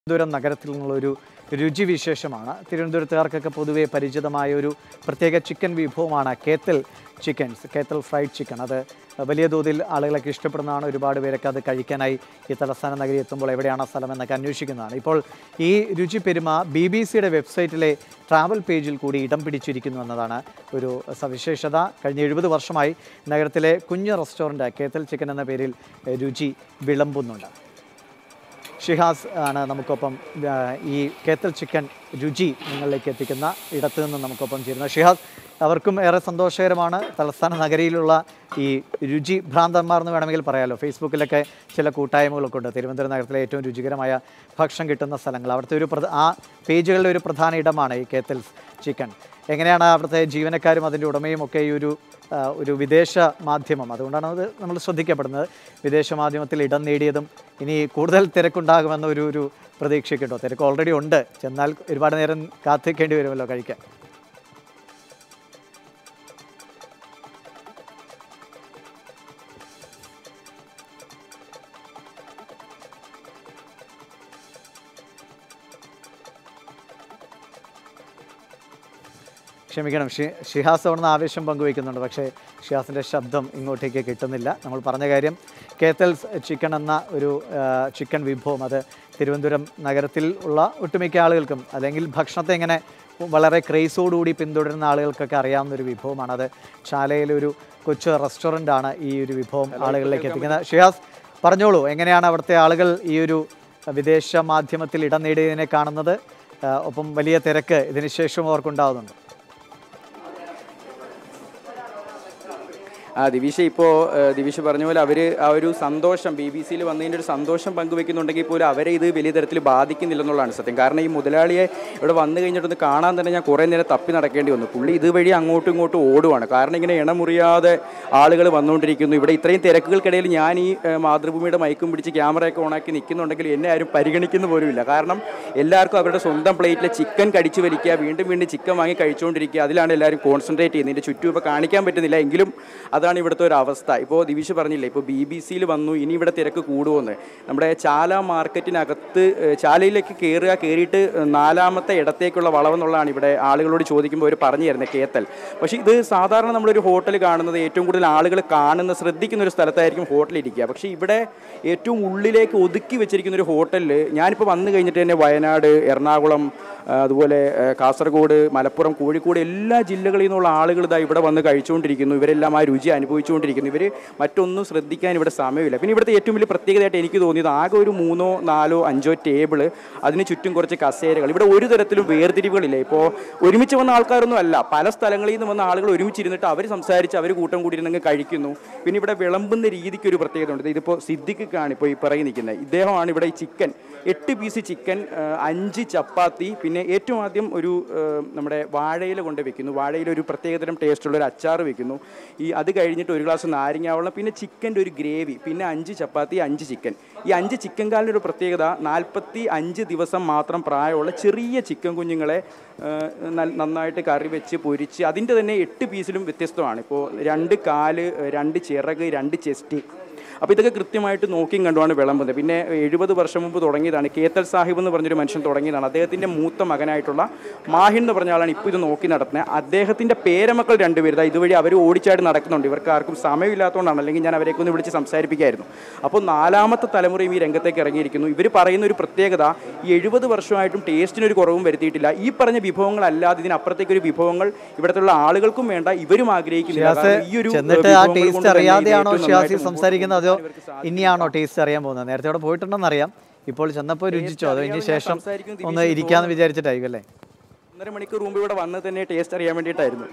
തിരുവനന്തപുരം നഗരത്തിൽ നിന്നുള്ളൊരു രുചിവിശേഷമാണ് തിരുവനന്തപുരത്തുകാർക്കൊക്കെ പൊതുവെ പരിചിതമായ ഒരു പ്രത്യേക ചിക്കൻ വിഭവമാണ് Kethal chickens Kethal fried chicken അത് വലിയ തോതിൽ ആളുകളൊക്കെ ഇഷ്ടപ്പെടുന്നതാണ് ഒരുപാട് പേരൊക്കെ അത് കഴിക്കാനായി ഈ തലസ്ഥാന നഗരി എത്തുമ്പോൾ എവിടെയാണ് ആ സ്ഥലം എന്നൊക്കെ അന്വേഷിക്കുന്നതാണ് ഇപ്പോൾ ഈ രുചി പെരുമ ബി ബി സിയുടെ വെബ്സൈറ്റിലെ ട്രാവൽ പേജിൽ കൂടി ഇടം പിടിച്ചിരിക്കുന്നു എന്നതാണ് ഒരു സവിശേഷത കഴിഞ്ഞ എഴുപത് വർഷമായി നഗരത്തിലെ കുഞ്ഞ് റെസ്റ്റോറൻറ്റ് കേത്തൽ ചിക്കൻ എന്ന പേരിൽ എഹ്, രുചി വിളമ്പുന്നുണ്ട് ഷിഹാസ് ആണ് നമുക്കൊപ്പം ആ, ഈ കേത്തൽ ചിക്കൻ രുചി നിങ്ങളിലേക്ക് എത്തിക്കുന്ന ഇടത്ത് നിന്ന് നമുക്കൊപ്പം ചേരുന്നത് ഷിഹാസ് അവർക്കും ഏറെ സന്തോഷകരമാണ് തലസ്ഥാന നഗരിയിലുള്ള ഈ രുചി ഭ്രാന്തന്മാർ എന്ന് വേണമെങ്കിൽ പറയാമല്ലോ ഫേസ്ബുക്കിലൊക്കെ ചില കൂട്ടായ്മകളൊക്കെ ഉണ്ട് തിരുവനന്തപുരം നഗരത്തിലെ ഏറ്റവും രുചികരമായ ഭക്ഷണം കിട്ടുന്ന സ്ഥലങ്ങൾ അവിടുത്തെ ഒരു പ്രധ ആ പേജുകളിലെ ഒരു പ്രധാന ഇടമാണ് ഈ കേത്തൽ ചിക്കൻ എങ്ങനെയാണ് അവിടുത്തെ ജീവനക്കാരും അതിൻ്റെ ഉടമയും ഒക്കെ ഈ ഒരു ആ, ഒരു വിദേശ മാധ്യമം അതുകൊണ്ടാണ് അത് നമ്മൾ ശ്രദ്ധിക്കപ്പെടുന്നത് വിദേശ മാധ്യമത്തിൽ ഇടം നേടിയതും ഇനി കൂടുതൽ തിരക്കുണ്ടാകുമെന്ന ഒരു ഒരു പ്രതീക്ഷയ്ക്കുണ്ടോ തിരക്ക് ഓൾറെഡി ഉണ്ട് ചെന്നാൽ ഒരുപാട് നേരം കാത്തിരിക്കേണ്ടി വരുമല്ലോ കഴിക്കാൻ ക്ഷമിക്കണം ഷി ഷിഹാസ് അവിടുന്ന് ആവേശം പങ്കുവയ്ക്കുന്നുണ്ട് പക്ഷേ ഷിഹാസിൻ്റെ ശബ്ദം ഇങ്ങോട്ടേക്ക് കിട്ടുന്നില്ല നമ്മൾ പറഞ്ഞ കാര്യം കേത്തൽസ് ചിക്കൻ എന്ന ഒരു ആ, ചിക്കൻ വിഭവം അത് തിരുവനന്തപുരം നഗരത്തിൽ ഉള്ള ഒട്ടുമിക്ക ആളുകൾക്കും അല്ലെങ്കിൽ ഭക്ഷണത്തെ ഇങ്ങനെ വളരെ ക്രേസോടുകൂടി പിന്തുടരുന്ന ആളുകൾക്കൊക്കെ അറിയാവുന്ന ഒരു വിഭവമാണ് അത് ചാലയിലെ ഒരു കൊച്ചു റെസ്റ്റോറൻ്റ് ആണ് ഈ ഒരു വിഭവം ആളുകളിലേക്ക് എത്തിക്കുന്നത് ഷിഹാസ് പറഞ്ഞോളൂ എങ്ങനെയാണ് അവിടുത്തെ ആളുകൾ ഈ ഒരു വിദേശ മാധ്യമത്തിൽ ഇടം നേടിയതിനെ കാണുന്നത് ആ, ഒപ്പം വലിയ തിരക്ക് ഇതിന് ശേഷം അവർക്കുണ്ടാകുന്നുണ്ട് ആ ദിവിഷ ഇപ്പോൾ ദിവിഷ് പറഞ്ഞ പോലെ അവർ ആ ഒരു സന്തോഷം ബി ബി സിയിൽ വന്നതിൻ്റെ ഒരു സന്തോഷം പങ്കുവെക്കുന്നുണ്ടെങ്കിൽ പോലും അവരെ ഇത് വലിയ തരത്തിൽ ബാധിക്കുന്നില്ലെന്നുള്ളതാണ് സത്യം കാരണം ഈ മുതലാളിയെ ഇവിടെ വന്നു കഴിഞ്ഞിട്ടൊന്ന് കാണാൻ തന്നെ ഞാൻ കുറേ നേരം തപ്പി നടക്കേണ്ടി വന്നു പുള്ളി ഇതുവഴി അങ്ങോട്ടും ഇങ്ങോട്ടും ഓടുവാണ് കാരണം ഇങ്ങനെ ഇണമുറിയാതെ ആളുകൾ വന്നുകൊണ്ടിരിക്കുന്നു ഇവിടെ ഇത്രയും തിരക്കുകൾക്കിടയിൽ ഞാൻ ഈ ഏഹ്, മാതൃഭൂമിയുടെ മൈക്കും പിടിച്ച് ക്യാമറയൊക്കെ ഓണാക്കി നിൽക്കുന്നുണ്ടെങ്കിൽ എന്നെ ആരും പരിഗണിക്കുന്ന പോലുമില്ല കാരണം എല്ലാവർക്കും അവരുടെ സ്വന്തം പ്ലേറ്റിലെ ചിക്കൻ കടിച്ചു വലിക്കുക വീണ്ടും വീണ്ടും ചിക്കൻ വാങ്ങി കഴിച്ചുകൊണ്ടിരിക്കുക അതിലാണ് എല്ലാവരും കോൺസെൻട്രേറ്റ് ചെയ്യുന്നത് ഇതിൻ്റെ ചുറ്റും ഇപ്പോൾ കാണിക്കാൻ പറ്റുന്നില്ല എങ്കിലും അതാണ് ഇവിടുത്തെ ഒരു അവസ്ഥ ഇപ്പോൾ ദിവിഷ് പറഞ്ഞില്ലേ ഇപ്പോൾ ബി ബി സിയിൽ വന്നു ഇനി ഇവിടെ തിരക്ക് കൂടുമെന്ന് നമ്മുടെ ചാല മാർക്കറ്റിനകത്ത് ഏഹ്, ചാലയിലേക്ക് കയറുക കയറിയിട്ട് നാലാമത്തെ ഇടത്തേക്കുള്ള വളവെന്നുള്ളതാണ് ഇവിടെ ആളുകളോട് ചോദിക്കുമ്പോൾ അവർ പറഞ്ഞു തരുന്നത് കേത്തൽ പക്ഷേ ഇത് സാധാരണ നമ്മളൊരു ഹോട്ടൽ കാണുന്നത് ഏറ്റവും കൂടുതൽ ആളുകൾ കാണുന്ന ശ്രദ്ധിക്കുന്ന ഒരു സ്ഥലത്തായിരിക്കും ഹോട്ടൽ ഇരിക്കുക പക്ഷേ ഇവിടെ ഏറ്റവും ഉള്ളിലേക്ക് ഒതുക്കി വെച്ചിരിക്കുന്ന ഒരു ഹോട്ടലിൽ ഞാനിപ്പോൾ വന്നു കഴിഞ്ഞിട്ട് തന്നെ വയനാട് എറണാകുളം ആ, അതുപോലെ ആ, കാസർഗോഡ് മലപ്പുറം കോഴിക്കോട് എല്ലാ ജില്ലകളിൽ നിന്നുള്ള ആളുകൾ ഇതാ ഇവിടെ വന്ന് കഴിച്ചുകൊണ്ടിരിക്കുന്നു ഇവരെല്ലാം ആ രുചി അനുഭവിച്ചുകൊണ്ടിരിക്കുന്നു ഇവർ മറ്റൊന്നും ശ്രദ്ധിക്കാൻ ഇവിടെ സമയമില്ല പിന്നെ ഇവിടുത്തെ ഏറ്റവും വലിയ പ്രത്യേകതയായിട്ട് എനിക്ക് തോന്നിയത് ആകെ ഒരു മൂന്നോ നാലോ അഞ്ചോ ടേബിള് അതിന് ചുറ്റും കുറച്ച് കസേരകൾ ഇവിടെ ഒരു തരത്തിലും വേർതിരിവുകളില്ല ഇപ്പോൾ ഒരുമിച്ച് വന്ന ആൾക്കാരൊന്നും അല്ല പല സ്ഥലങ്ങളിൽ നിന്ന് വന്ന ആളുകൾ ഒരുമിച്ചിരുന്നിട്ട് അവർ സംസാരിച്ച് അവർ കൂട്ടം കൂടിയിരുന്നെങ്കിൽ കഴിക്കുന്നു പിന്നെ ഇവിടെ വിളമ്പുന്ന രീതിക്ക് ഒരു പ്രത്യേകത ഉണ്ട് ഇതിപ്പോൾ സിദ്ദിഖാണ് ഇപ്പോൾ ഈ പറയി നിൽക്കുന്നത് ഇദ്ദേഹമാണ് ഇവിടെ ഈ ചിക്കൻ എട്ട് പീസ് ചിക്കൻ ആ, അഞ്ച് ചപ്പാത്തി പിന്നെ ഏറ്റവും ആദ്യം ഒരു ആ, നമ്മുടെ വാഴയില കൊണ്ട് വെക്കുന്നു വാഴയില ഒരു പ്രത്യേകതരം ടേസ്റ്റുള്ള ഒരു അച്ചാർ വെക്കുന്നു ഈ അത് കഴിഞ്ഞിട്ട് ഒരു ഗ്ലാസ് നാരങ്ങാവെള്ളം പിന്നെ ചിക്കൻ്റെ ഒരു ഗ്രേവി പിന്നെ അഞ്ച് ചപ്പാത്തി അഞ്ച് ചിക്കൻ ഈ അഞ്ച് ചിക്കൻ കാലിൻ്റെ ഒരു പ്രത്യേകത നാൽപ്പത്തി അഞ്ച് ദിവസം മാത്രം പ്രായമുള്ള ചെറിയ ചിക്കൻ കുഞ്ഞുങ്ങളെ ആ, നൽ- നന്നായിട്ട് കറി വെച്ച് പൊരിച്ച് അതിൻ്റെ തന്നെ എട്ട് പീസിലും വ്യത്യസ്തമാണ് ഇപ്പോൾ രണ്ട് കാല് രണ്ട് ചിറക് രണ്ട് ചെസ്റ്റ് അപ്പോൾ ഇതൊക്കെ കൃത്യമായിട്ട് നോക്കിയും കണ്ടുമാണ് വിളമ്പുന്നത് പിന്നെ എഴുപത് വർഷം മുമ്പ് തുടങ്ങിയതാണ് കേത്തൽ സാഹിബ് എന്ന് പറഞ്ഞൊരു മനുഷ്യൻ തുടങ്ങിയതാണ് അദ്ദേഹത്തിൻ്റെ മൂത്ത മകനായിട്ടുള്ള മാഹിൻ എന്ന് പറഞ്ഞ ആളാണ് ഇപ്പോൾ ഇത് നോക്കി നടത്തുന്നത് അദ്ദേഹത്തിൻ്റെ പേരമക്കൾ രണ്ടുപേര് ദാ ഇതുവഴി അവർ ഓടിച്ചാടി നടക്കുന്നുണ്ട് ഇവർക്ക് ആർക്കും സമയമില്ലാത്തതുകൊണ്ടാണ് അല്ലെങ്കിൽ ഞാൻ അവരെയൊക്കെ ഒന്ന് വിളിച്ച് സംസാരിപ്പിക്കായിരുന്നു അപ്പോൾ നാലാമത്തെ തലമുറയും ഈ രംഗത്തേക്ക് ഇറങ്ങിയിരിക്കുന്നു ഇവർ പറയുന്ന ഒരു പ്രത്യേകത ഈ എഴുപത് വർഷമായിട്ടും ടേസ്റ്റിനൊരു കുറവും വരുത്തിയിട്ടില്ല ഈ പറഞ്ഞ വിഭവങ്ങളല്ലാതെ ഇതിനപ്പുറത്തേക്ക് ഒരു വിഭവങ്ങൾ ഇവിടുത്തെ ആളുകൾക്കും വേണ്ട ഇവരും ആഗ്രഹിക്കുന്നില്ല ഷിയാസ് കാരണം ഈ ഒരു ചെന്നിട്ട് ആ വിഭവങ്ങൾ ടേസ്റ്റ് കൊണ്ട് തന്നെ ഇത് അറിയാതെയാണോ ഏറ്റവും ഷിയാസി നന്നായിട്ട് സംസാരിക്കുന്നത് അതോ ഇവർക്ക് സാധിക്കും. ഇനിയാണോ ടേസ്റ്റ് അറിയാൻ പോകുന്നത് നേരത്തെ അവിടെ പോയിട്ടുണ്ടെന്ന് അറിയാം ഇപ്പോൾ ചെന്നപ്പോൾ രുചിച്ചോ അതോ ഇതിന് അറിയാതെ ഞാൻ ശേഷം സംസാരിക്കുന്നത് ഒന്ന് ദിലീഷ് ഇരിക്കാന്ന് വിചാരിച്ചിട്ടായിരിക്കും അല്ലേ ഒന്നര മണിക്കൂർ മുമ്പ് ഇവിടെ വന്നത് തന്നെ ടേസ്റ്റ് അറിയാൻ വേണ്ടിയിട്ടായിരുന്നു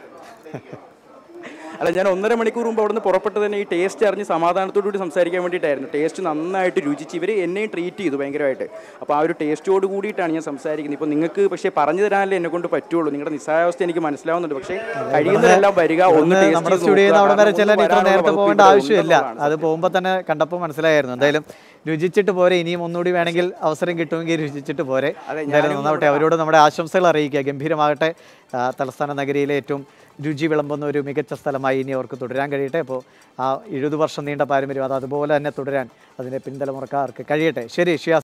അല്ല ഞാൻ ഒന്നര മണിക്കൂർ മുമ്പ് അവിടുന്ന് പുറപ്പെട്ട് തന്നെ ഈ ടേസ്റ്റ് അറിഞ്ഞ് സമാധാനത്തോടു കൂടി സംസാരിക്കാൻ വേണ്ടിയിട്ടായിരുന്നു ടേസ്റ്റ് നന്നായിട്ട് രുചിച്ച് ഇവർ എന്നെയും ട്രീറ്റ് ചെയ്തു ഭയങ്കരമായിട്ട് അപ്പോൾ ആ ഒരു ടേസ്റ്റോട് കൂടിയിട്ടാണ് ഞാൻ സംസാരിക്കുന്നത് ഇപ്പോൾ നിങ്ങൾക്ക് പക്ഷേ പറഞ്ഞു തരാനല്ലേ എന്നെ കൊണ്ട് പറ്റുള്ളൂ നിങ്ങളുടെ നിസ്സായാവസ്ഥ എനിക്ക് മനസ്സിലാവുന്നുണ്ട് പക്ഷേ കഴിയുന്നതെല്ലാം വരിക ഒന്ന് ഒന്ന് taste നമ്മുടെ ചെയ്ത് സ്റ്റുഡിയോയിൽ നിന്ന് നോക്കുക. അവിടെ വരെ കാരണം ചെല്ലാൻ ഒന്നും ഇത്ര വരാനുള്ള നേരത്തെ വകുപ്പ് പോകേണ്ട ഇവിടെ ആവശ്യമില്ല ഉണ്ടെന്നുള്ളതാണ് അത് പോകുമ്പോൾ തന്നെ കണ്ടപ്പോൾ മനസ്സിലായിരുന്നു എന്തായാലും രുചിച്ചിട്ട് പോരെ ഇനിയും ഒന്നുകൂടി വേണമെങ്കിൽ അവസരം കിട്ടുമെങ്കിൽ രുചിച്ചിട്ട് പോരെ അതെ, എന്തായാലും ഞാനും നന്നാവട്ടെ അവരോട് നമ്മുടെ ആശംസകൾ അറിയിക്കുക ഗംഭീരമാകട്ടെ ആ, തലസ്ഥാന നഗരിയിലെ ഏറ്റവും രുചി വിളമ്പുന്ന ഒരു മികച്ച സ്ഥലമായി ഇനി അവർക്ക് തുടരാൻ കഴിയട്ടെ അപ്പോൾ ആ എഴുപത് വർഷം നീണ്ട പാരമ്പര്യം അത് അതുപോലെ തന്നെ തുടരാൻ അതിൻ്റെ പിൻതലമുറക്കാർക്ക് കഴിയട്ടെ ശരി ഷിയാസ്